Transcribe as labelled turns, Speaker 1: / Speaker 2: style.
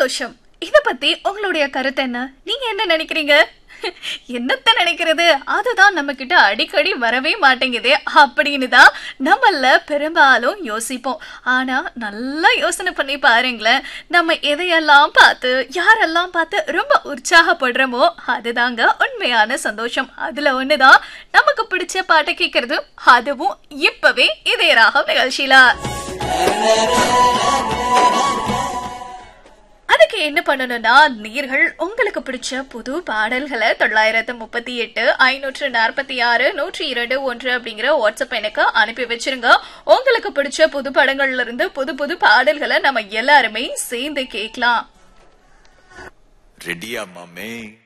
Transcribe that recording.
Speaker 1: சந்தோஷம் இத பத்தி உங்களுடைய கருத்து என்ன நீங்க என்ன நினைக்கிறீங்க என்னத்த நினைக்கிறது அதுதான் நம்ம கிட்ட அடிக்கடி வரவே மாட்டேங்குதே அப்படின்னு தான் நம்மள பெரும்பாலும் யோசிப்போம் ஆனா நல்லா யோசனை பண்ணி பாருங்களேன் நம்ம எதையெல்லாம் பார்த்து யாரெல்லாம் பார்த்து ரொம்ப உற்சாகப்படுறோமோ அதுதாங்க உண்மையான சந்தோஷம் அதுல ஒண்ணுதான் நமக்கு பிடிச்ச பாட்டை கேட்கறது அதுவும் இப்பவே இதே ராகம் நிகழ்ச்சியில அதுக்கு என்ன பண்ணணும்னா நீர்கள் உங்களுக்கு பிடிச்ச புது பாடல்களை தொள்ளாயிரத்து முப்பத்தி எட்டு ஐநூற்று நாற்பத்தி ஆறு நூற்றி இரண்டு ஒன்று அப்படிங்கிற வாட்ஸ்அப் எனக்கு அனுப்பி வச்சிருங்க உங்களுக்கு பிடிச்ச புது படங்கள்ல இருந்து புது புது பாடல்களை நம்ம எல்லாருமே சேர்ந்து கேட்கலாம்
Speaker 2: ரெடியா மாமே